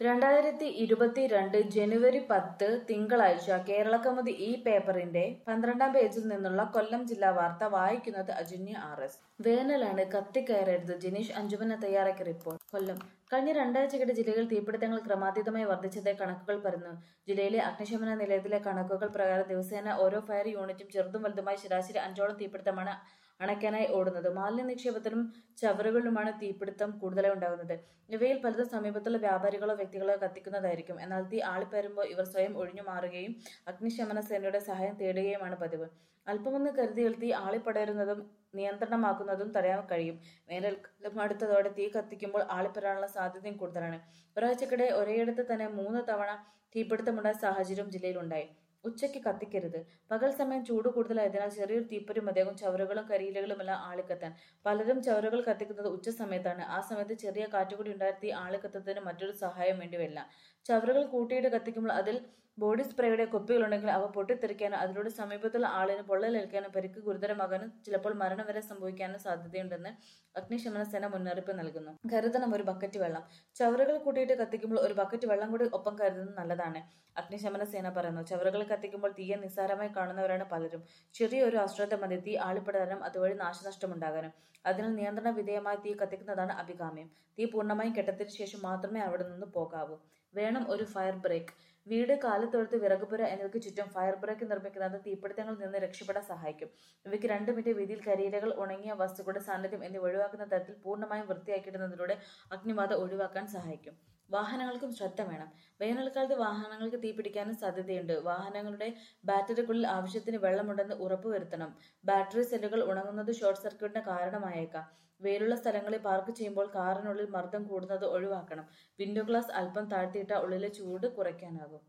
രണ്ടായിരത്തി ഇരുപത്തിരണ്ട് ജനുവരി പത്ത് തിങ്കളാഴ്ച കേരളകൗമുദി ഈ പേപ്പറിന്റെ പന്ത്രണ്ടാം പേജിൽ നിന്നുള്ള കൊല്ലം ജില്ലാ വാർത്ത വായിക്കുന്നത് അജന്യ ആർ എസ് വേനലാണ് കത്തിക്കയറരുത് ജനീഷ് അഞ്ജുമന തയ്യാറാക്കിയ റിപ്പോർട്ട് കൊല്ലം കഴിഞ്ഞ രണ്ടാഴ്ചക്കിടെ ജില്ലയിൽ തീപിടുത്തങ്ങൾ ക്രമാതീതമായി വർദ്ധിച്ചതായി കണക്കുകൾ പറയുന്നു ജില്ലയിലെ അഗ്നിശമന നിലയത്തിലെ കണക്കുകൾ പ്രകാരം ദിവസേന ഓരോ ഫയർ യൂണിറ്റും ചെറുതും വലുതുമായി ശരാശരി അഞ്ചോളം തീപിടുത്തമാണ് അണയ്ക്കാനായി ഓടുന്നത് മാലിന്യ നിക്ഷേപത്തിലും ചവറുകളിലുമാണ് തീപിടുത്തം കൂടുതലായി ഉണ്ടാകുന്നത് ഇവയിൽ പലതും സമീപത്തുള്ള വ്യാപാരികളോ വ്യക്തികളോ കത്തിക്കുന്നതായിരിക്കും എന്നാൽ തീ ആളിപ്പരുമ്പോൾ ഇവർ സ്വയം ഒഴിഞ്ഞു മാറുകയും അഗ്നിശമന സേനയുടെ സഹായം തേടുകയുമാണ് പതിവ് അല്പമൊന്ന് കരുതിയാൽ തീ ആളിപ്പടരുന്നതും നിയന്ത്രണമാക്കുന്നതും തടയാൻ കഴിയും വേനൽക്കാലം അടുത്തതോടെ തീ കത്തിക്കുമ്പോൾ ആളിപ്പരാനുള്ള സാധ്യതയും കൂടുതലാണ് ഒരാഴ്ചക്കിടെ ഒരേയിടത്ത് തന്നെ മൂന്ന് തവണ തീപിടുത്തമുണ്ടായ സാഹചര്യം ജില്ലയിലുണ്ടായി ഉച്ചയ്ക്ക് കത്തിക്കരുത് പകൽ സമയം ചൂട് കൂടുതലായതിനാൽ ചെറിയൊരു തീപ്പൊരി മതിയാകും ചവറുകളും കരിയിലകളുമെല്ലാം ആളിക്കത്താൻ പലരും ചവറുകൾ കത്തിക്കുന്നത് ഉച്ച സമയത്താണ് ആ സമയത്ത് ചെറിയ കാറ്റുകൂടി ഉണ്ടായ തീ ആളിക്കത്തുന്നതിന് മറ്റൊരു സഹായം വേണ്ടിവരില്ല ചവറുകൾ കൂട്ടിയിട്ട് കത്തിക്കുമ്പോൾ അതിൽ ബോഡി സ്പ്രേയുടെ കുപ്പികളുണ്ടെങ്കിൽ അവ പൊട്ടിത്തെറിക്കാനും അതിലൂടെ സമീപത്തുള്ള ആളിന് പൊള്ളലേൽക്കാനും പരിക്ക് ഗുരുതരമാകാനും ചിലപ്പോൾ മരണം വരെ സംഭവിക്കാനും സാധ്യതയുണ്ടെന്ന് അഗ്നിശമന സേന മുന്നറിയിപ്പ് നൽകുന്നു കരുതണം ഒരു ബക്കറ്റ് വെള്ളം ചവറുകൾ കൂട്ടിയിട്ട് കത്തിക്കുമ്പോൾ ഒരു ബക്കറ്റ് വെള്ളം കൂടി ഒപ്പം കരുതുന്നത് നല്ലതാണ് അഗ്നിശമന സേന പറയുന്നു ചവറുകൾ കത്തിക്കുമ്പോൾ തീയെ നിസ്സാരമായി കാണുന്നവരാണ് പലരും ചെറിയൊരു അശ്രദ്ധ മതി തീ ആളിപ്പെടാനും അതുവഴി നാശനഷ്ടമുണ്ടാകാനും അതിനാൽ നിയന്ത്രണ വിധേയമായി തീ കത്തിക്കുന്നതാണ് അഭികാമ്യം തീ പൂർണ്ണമായും കെട്ടത്തിന് ശേഷം മാത്രമേ അവിടെ നിന്ന് പോകാവൂ വേണം ഒരു ഫയർ ബ്രേക്ക് വീട് കാലത്തൊഴുത്ത് വിറകുപുര എന്നിവയ്ക്ക് ചുറ്റും ഫയർ ബ്രേക്ക് നിർമ്മിക്കുന്നത് തീപിടുത്തങ്ങളിൽ നിന്ന് രക്ഷപ്പെടാൻ സഹായിക്കും ഇവയ്ക്ക് രണ്ട് മീറ്റർ വീതിയിൽ കരിയിലകൾ ഉണങ്ങിയ വസ്തുക്കളുടെ സാന്നിധ്യം എന്നിവ ഒഴിവാക്കുന്ന തരത്തിൽ പൂർണ്ണമായും വൃത്തിയാക്കിയിടുന്നതിലൂടെ അഗ്നിബാധ ഒഴിവാക്കാൻ സഹായിക്കും വാഹനങ്ങൾക്കും ശ്രദ്ധ വേണം വേനൽക്കാലത്ത് വാഹനങ്ങൾക്ക് തീപിടിക്കാനും സാധ്യതയുണ്ട് വാഹനങ്ങളുടെ ബാറ്ററിക്കുള്ളിൽ ആവശ്യത്തിന് വെള്ളമുണ്ടെന്ന് ഉറപ്പുവരുത്തണം ബാറ്ററി സെല്ലുകൾ ഉണങ്ങുന്നത് ഷോർട്ട് സർക്യൂട്ടിന് കാരണമായേക്കാം വെയിലുള്ള സ്ഥലങ്ങളിൽ പാർക്ക് ചെയ്യുമ്പോൾ കാറിനുള്ളിൽ മർദ്ദം കൂടുന്നത് ഒഴിവാക്കണം വിൻഡോ ഗ്ലാസ് അല്പം താഴ്ത്തിയിട്ട ഉള്ളിലെ ചൂട് കുറയ്ക്കാനാകും